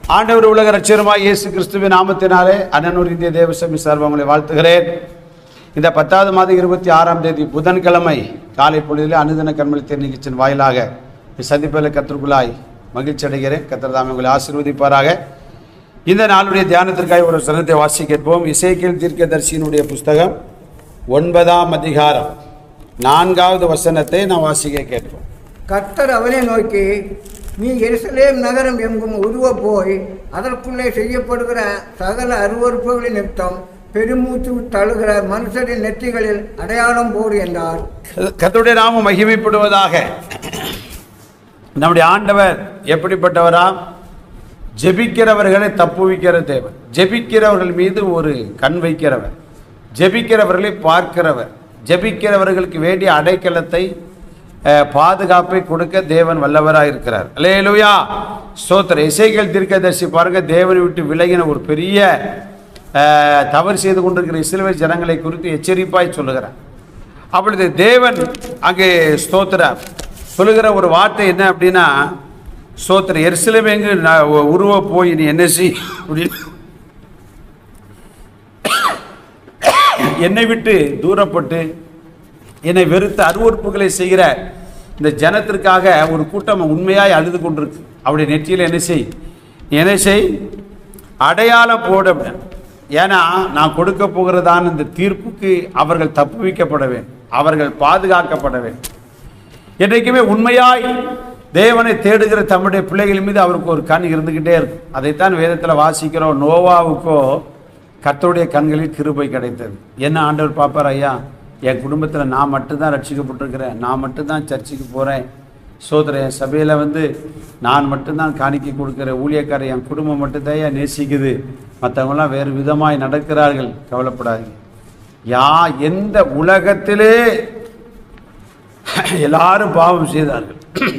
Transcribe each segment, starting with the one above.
ஆண்டவர் உலக ரட்சகருமாய் இயேசு கிறிஸ்துவின் நாமத்தினாலே அண்ணனூர் இந்திய தேவசமி சார்பாக உங்களை வாழ்த்துகிறேன் இந்த பத்தாவது மாதம் இருபத்தி ஆறாம் தேதி புதன்கிழமை காலை பொழுதில் அனுதின கண்மொழி தேர் நிகழ்ச்சியின் வாயிலாக சந்திப்பில் கத்திற்குள்ளாய் மகிழ்ச்சி அடைகிறேன் கத்தர் தாமே உங்களை ஆசீர்வதிப்பாராக இந்த நாளுடைய தியானத்திற்காக ஒரு சனத்தை வாசி கேட்போம் இசைக்கியல் தீர்க்கதரிசியினுடைய புஸ்தகம் ஒன்பதாம் அதிகாரம் நான்காவது வசனத்தை நான் வாசிக்க கேட்போம் கர்த்தர் அவனை நோக்கி நீ எருசலேம் நகரம் எங்கும் உருவ போய் அதற்குள்ளே செய்யப்படுகிற சகல அருவறுப்புகளின் நிமித்தம் பெருமூச்சு தழுகிற மனுஷரின் நெற்றிகளில் அடையாளம் போடு என்றார் கர்த்தருடைய நாமம் மகிமைப்படுவதாக நம்முடைய ஆண்டவர் எப்படிப்பட்டவரா ஜெபிக்கிறவர்களை தப்புவிக்கிற தேவன் ஜெபிக்கிறவர்கள் மீது ஒரு கண் வைக்கிறவர் ஜெபிக்கிறவர்களை பார்க்கிறவர் ஜெபிக்கிறவர்களுக்கு வேண்டிய அடைக்கலத்தை அஹ், பாதுகாப்பை கொடுக்க தேவன் வல்லவராக இருக்கிறார் அல்லேலூயா ஸ்தோத்திர இசைகள் தீர்க்கதரிசி பாருங்க தேவனை விட்டு விலகின ஒரு பெரிய அஹ், தவறு செய்து கொண்டிருக்கிற இஸ்ரவேல் ஜனங்களை குறித்து எச்சரிப்பாய் சொல்லுகிறார் அப்பொழுது தேவன் அங்கே ஸ்தோத்திர சொல்லுகிற ஒரு வார்த்தை என்ன அப்படின்னா ஸ்தோத்திர எருசலேமெங்கு நான் உ- உருவ போய் நீ என்ன செய் அப்படின்னு என்னை விட்டு தூரப்பட்டு என்னை வெறுத்த அருவறுப்புகளை செய்கிற இந்த ஜனத்திற்காக ஒரு கூட்டம் உண்மையாய் அழுது கொண்டிருக்கு அவருடைய நெற்றியில் என்ன செய் நீ என்ன செய் அடையாளம் போடு அப்படின்னு. ஏன்னா நான் கொடுக்க போகிறதான இந்த தீர்ப்புக்கு அவர்கள் தப்புவிக்கப்பட வேண்டும் அவர்கள் பாதுகாக்கப்பட வேண்டும் என்றைக்குமே உண்மையாய் தேவனை தேடுகிற தம்முடைய பிள்ளைகள் மீது அவருக்கு ஒரு கண் இருந்துக்கிட்டே இருக்கும் அதைத்தான் வேதத்தில் வாசிக்கிறோம் நோவாவுக்கோ கர்த்தருடைய கண்களில் கிருபை கிடைத்தது என்ன ஆண்டவர் பார்ப்பார் ஐயா என் குடும்பத்தில் நான் மட்டும்தான் ரட்சிக்கப்பட்டிருக்கிறேன் நான் மட்டும்தான் சர்ச்சுக்கு போகிறேன் சோதர என் சபையில் வந்து நான் மட்டும்தான் காணிக்கை கொடுக்குற ஊழியக்காரர் என் குடும்பம் மட்டும்தான் ஏன் நேசிக்குது மற்றவங்களாம் வேறு விதமாய் நடக்கிறார்கள் கவலைப்படாதீங்க யா எந்த உலகத்திலே எல்லாரும் பாவம் செய்தார்கள்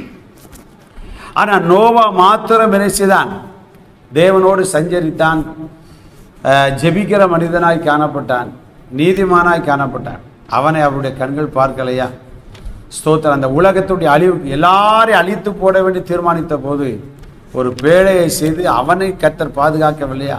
ஆனால் நோவா மாத்திரம் என்ன செய்தான் தேவனோடு சஞ்சரித்தான் அஹ், ஜெபிக்கிற மனிதனாய் காணப்பட்டான் நீதிமானாய் காணப்பட்டான் அவனை அவருடைய கண்கள் பார்க்கலையா ஸ்தோத்திரம் அந்த உலகத்துடைய அழிவுக்கு எல்லாரையும் அழித்து போட வேண்டி தீர்மானித்த போது ஒரு பேழையை செய்து அவனை கத்தர் பாதுகாக்கவில்லையா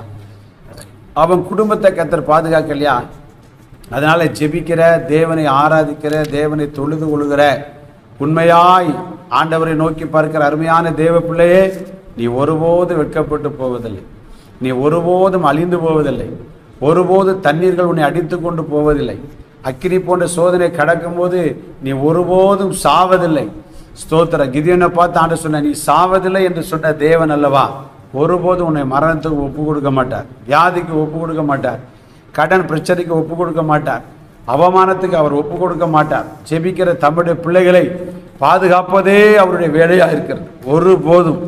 அவன் குடும்பத்தை கத்தர் பாதுகாக்கலையா அதனால ஜெபிக்கிற தேவனை ஆராதிக்கிற தேவனை தொழுது கொள்கிற உண்மையாய் ஆண்டவரை நோக்கி பார்க்கிற அருமையான தேவ பிள்ளையே நீ ஒருபோதும் வெட்கப்பட்டு போவதில்லை நீ ஒருபோதும் அழிந்து போவதில்லை ஒருபோது தண்ணீர்கள் உன்னை அடித்து கொண்டு போவதில்லை அக்கினி போன்ற சோதனை கடக்கும்போது நீ ஒருபோதும் சாவதில்லை ஸ்தோத்திர கிதியனை பார்த்து ஆண்டு சொன்ன நீ சாவதில்லை என்று சொன்ன தேவன் அல்லவா ஒருபோதும் உன்னை மரணத்துக்கு ஒப்பு கொடுக்க மாட்டார் வியாதிக்கு ஒப்பு கொடுக்க மாட்டார் கடன் பிரச்சனைக்கு ஒப்பு கொடுக்க மாட்டார் அவமானத்துக்கு அவர் ஒப்பு கொடுக்க மாட்டார் ஜெபிக்கிற தம்முடைய பிள்ளைகளை பாதுகாப்பதே அவருடைய வேலையாக இருக்கிறது ஒருபோதும்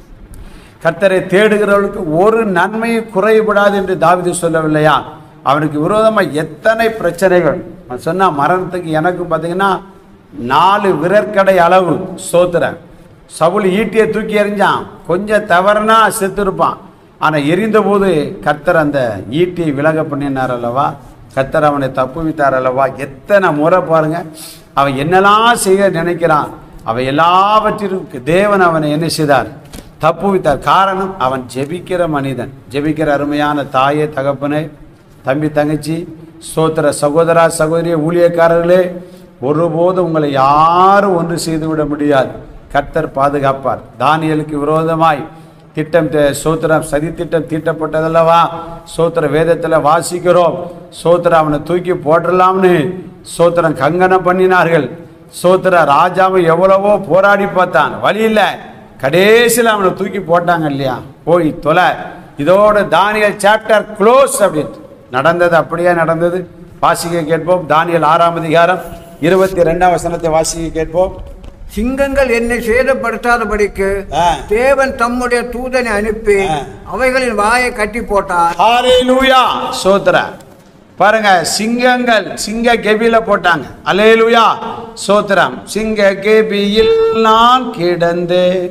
கர்த்தரை தேடுகிறவர்களுக்கு ஒரு நன்மையும் குறைபடாது என்று தாவிது சொல்லவில்லையா அவனுக்கு விரோதமாக எத்தனை பிரச்சனைகள் நான் சொன்னா மரணத்துக்கு எனக்கும் பார்த்தீங்கன்னா நாலு விரற்கடை அளவு சோத்துறேன் சவுல் ஈட்டியை தூக்கி எறிஞ்சான் கொஞ்சம் தவறுனா செத்துருப்பான் ஆனால் எரிந்தபோது கர்த்தர் அந்த ஈட்டியை விலக பண்ணினார் அல்லவா கர்த்தர் அவனை தப்புவித்தார் அல்லவா எத்தனை முறை பாருங்க அவன் என்னெல்லாம் செய்ய நினைக்கிறான் அவன் எல்லாவற்றிற்கும் தேவன் அவனை என்ன செய்தார் தப்புவித்தார் காரணம் அவன் ஜெபிக்கிற மனிதன் ஜெபிக்கிற அருமையான தாயே தகப்பனே தம்பி தங்கச்சி சோத்திர சகோதரா சகோதரிய ஊழியக்காரர்களே ஒருபோதும் உங்களை யாரும் ஒன்று செய்து விட முடியாது கர்த்தர் பாதுகாப்பார் தானியலுக்கு விரோதமாய் திட்டம் தே- சோத்திரம் சதி திட்டம் தீட்டப்பட்டதல்லவா சோத்திர வேதத்தில் வாசிக்கிறோம் சோத்திரம் அவனை தூக்கி போட்டுடலாம்னு சோத்திரம் கங்கணம் பண்ணினார்கள் சோத்திர ராஜாவை எவ்வளவோ போராடி பார்த்தான் வழி இல்லை கடைசியில் அவனை தூக்கி போட்டாங்க இல்லையா போய் தொலை இதோட தானியல் சாப்டர் க்ளோஸ் அப்படின்னு நடந்தது அப்படியே நடந்தது வாசிக்க கேட்போம் தானியல் ஆறாம் அதிகாரம் இருபத்தி ரெண்டாம் வசனத்தை வாசிக்க கேட்போம் சிங்கங்கள் என்னை சேதப்படுத்தாதபடிக்கு ஆ. தேவன் தம்முடைய தூதனை அனுப்பி ஆ. அவைகளின் வாயை கட்டி போட்டார் ஹalleluya சோத்ர பாருங்க சிங்கங்கள் சிங்க கெபியில போட்டாங்க அலேலுயா சோத்திரம் சிங்க கெபியில் நான் கிடந்தேன்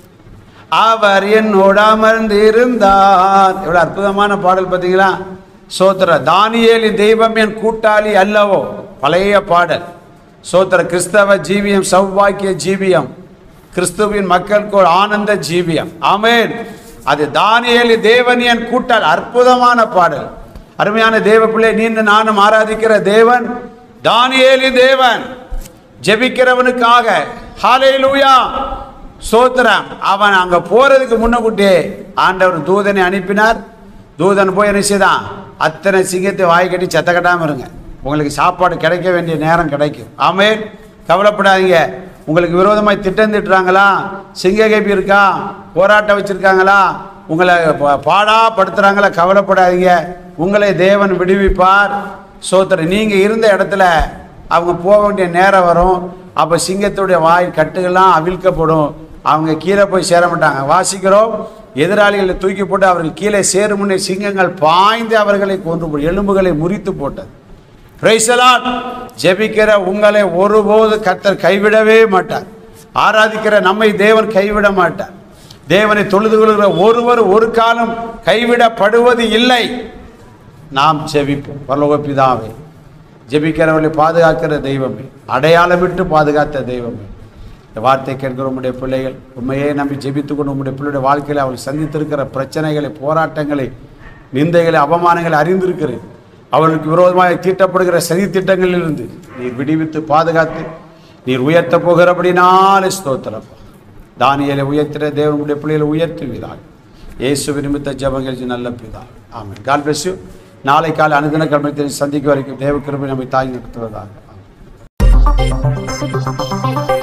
அவர் என்னோட அமர்ந்து இருந்தார் எவ்வளவு அற்புதமான பாடல் பார்த்தீங்களா சோத்திர தானியேலின் தெய்வம் என் கூட்டாளி அல்லவோ பழைய பாடல் சோத்திர கிறிஸ்தவ ஜீவியம் சௌபாக்கிய ஜீவியம் கிறிஸ்துவின் மக்களுக்கு ஒரு ஆனந்த ஜீவியம் ஆமென் அது தானியேலி தேவனியன் கூட்டால் அற்புதமான பாடல் அருமையான தேவ பிள்ளை நீண்டு நானும் ஆராதிக்கிற தேவன் தானியேலி தேவன் ஜெபிக்கிறவனுக்காக ஹalleluya சோத்திரம் அவன் அங்க போறதுக்கு முன்னக்கூட்டியே ஆண்டவர் தூதனை அனுப்பினார் தூதன் போய் என்ன செய்தான் அத்தனை சிங்கத்தை வாய் கட்டி செத்த கட்டாம இருங்க உங்களுக்கு சாப்பாடு கிடைக்க வேண்டிய நேரம் கிடைக்கும் ஆமென் கவலைப்படாதீங்க உங்களுக்கு விரோதமாய் திட்டம் திட்டுறாங்களா சிங்ககேபி இருக்கா போராட்டம் வச்சிருக்காங்களா உங்களை பா- பாடாப்படுத்துறாங்களா கவலைப்படாதீங்க உங்களை தேவன் விடுவிப்பார் சோத்திரம் நீங்க இருந்த இடத்துல அவங்க போக வேண்டிய நேரம் வரும் அப்போ சிங்கத்துடைய வாய் கட்டுகள்லாம் அவிழ்க்கப்படும் அவங்க கீழே போய் சேர மாட்டாங்க வாசிக்கிறோம் எதிராளிகளை தூக்கி போட்டு அவர்கள் கீழே சேரும் முன்னே சிங்கங்கள் பாய்ந்து அவர்களை கொன்று போ- எலும்புகளை முறித்து போட்டது Praise the Lord. ஜெபிக்கிற உங்களை ஒருபோது கர்த்தர் கைவிடவே மாட்டார் ஆராதிக்கிற நம்மை தேவன் கைவிட மாட்டார் தேவனை தொழுது கொள்கிற ஒருவர் ஒரு காலம் கைவிடப்படுவது இல்லை நாம் ஜெபிப்போம் பரலோக பிதாவே ஜெபிக்கிறவர்களை பாதுகாக்கிற தெய்வமே அடையாளமிட்டு பாதுகாத்த தெய்வமே இந்த வார்த்தை கேட்கிற உம்முடைய பிள்ளைகள் உண்மையே நம்பி ஜெபித்து கொண்டு உம்முடைய பிள்ளையுடைய வாழ்க்கையில் அவர்கள் சந்தித்திருக்கிற பிரச்சனைகளை போராட்டங்களை நிந்தைகளை அவமானங்களை அறிந்திருக்கிறேன் அவர்களுக்கு விரோதமாக தீட்டப்படுகிற சதி திட்டங்களிலிருந்து நீர் விடுவித்து பாதுகாத்து நீர் உயர்த்த போகிறபடினாலே ஸ்தோத்திரம் தானியலை உயர்த்தின தேவனுடைய பிள்ளைகளை உயர்த்துவீராக இயேசு நிமித்த ஜபங்கள் நல்ல பிதா ஆமென் காட் bless you நாளை காலை அனுதின கர்மத்தை சந்திக்க வரைக்கும் தேவ கிருபை நம்மை தாங்கி நடத்துவதாக ஆமென்.